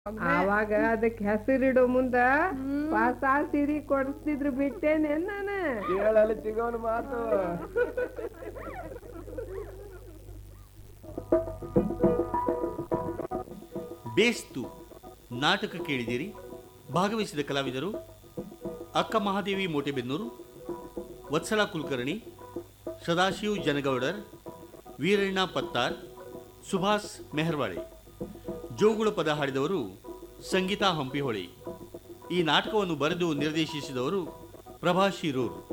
ಆವಾಗ ಅದಕ್ಕೆ ಹೆಸರಿಡೋ ಮುಂದ ಹೊಸ ಸಿರಿ ಕೊಡಿಸ್ತಿದ್ರು ಬಿಟ್ಟೇನೆ ನಾನು ಕೇಳಲು ಸಿಗೋನು ಮಾತು ಬೇಸ್ತು ನಾಟಕ ಕೇಳಿದಿರಿ ಭಾಗವಹಿಸಿದ ಕಲಾವಿದರು ಅಕ್ಕ ಮಹಾದೇವಿ ಮೋಟೆಬೆನ್ನೂರು ವತ್ಸಲ ಕುಲಕರ್ಣಿ ಸದಾಶಿವ್ ಜನಗೌಡರ್ ವೀರಣ್ಣ ಪತ್ತಾರ್ ಸುಭಾಸ್ ಮೆಹರ್ವಾಳೆ ಜೋಗುಳ ಪದ ಹಾಡಿದವರು ಸಂಗೀತಾ ಹಂಪಿಹೊಳಿ ಈ ನಾಟಕವನ್ನು ಬರೆದು ನಿರ್ದೇಶಿಸಿದವರು ಪ್ರಭಾ ಶಿರೂರ್